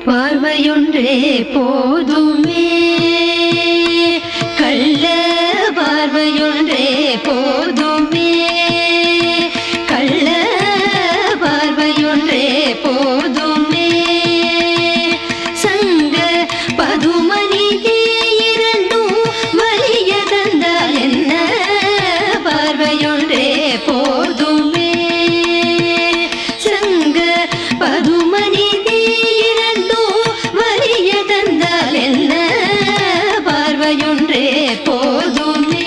பார்வையொன்றே போதுமே கள்ள பார்வையொன்றே போதுமே கள்ள பார்வையொன்றே போதுமே சங்க பதுமணி இரண்டும் வலிய தந்தால் என்ன பார்வையொன்றே போதுமே சங்க பதுமணி இரண்டும் வலிய தந்தால் என்ன பார்வையொன்றே போதுமே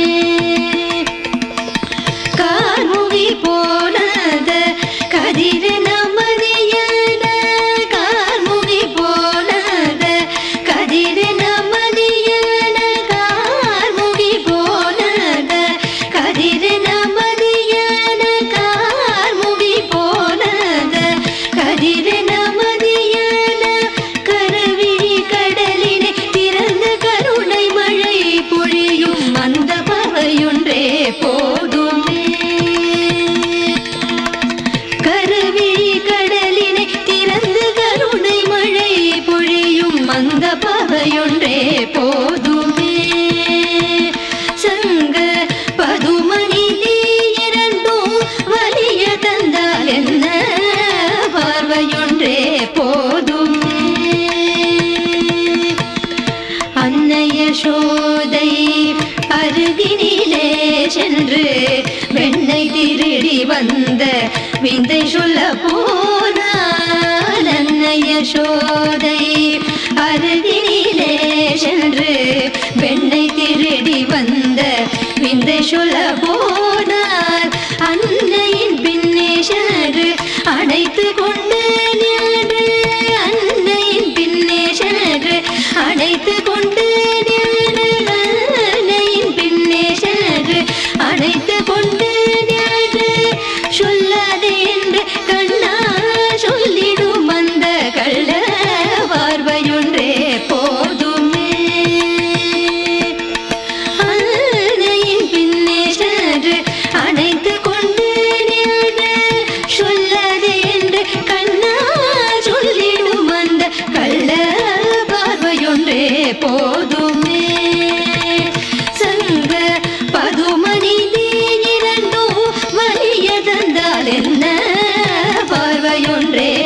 கார்முகி போனத கதிரென மதியன கார்முகி போனத கதிரென மதியன கார்முகி போனத கதிரென மதியன கார்முகி போனத கதிரென மதியன கரவிழி கடலினை திறந்த கருணை மழை பொழியும் அந்த பறையொன்றே போதுமே கருவிழி கடலினை திறந்து கருணை மழை பொழியும் அந்த பறையொன்றே போதுமே சங்க பதுமணி நீ இரண்டும் வலிய தந்தால் என்ன பார்வையொன்றே போதுமே அன்னைய சோதை அருகினிலே சென்று வெண்ணை திருடி வந்த விந்தை சொல்ல போனால் அன்னைய சோதை அருகினிலே சென்று வெண்ணை திருடி வந்த விந்தை சொல்ல போனால் அன்னையின் பின்னே சென்று அணைத்து கொண்டு நின்று அன்னையின் பின்னே சென்று அணைத்து கொண்டு நின்று அன்னையின் பின்னே சென்று அணைத்து கொண்டு நின்று சொல்லாதே என்று கண்ணா சொல்லிடும் அந்த கள்ள பார்வையொன்றே போதுமே அன்னையின் பின்னே சென்று அணைத்து கொண்டு நின்று சொல்லாதே என்று கண்ணா சொல்லிடும் அந்த கள்ள பார்வையொன்றே போதுமே சங்க பதுமணி நீ இரண்டும் வலிய தந்தால் என்ன பார்வையொன்றே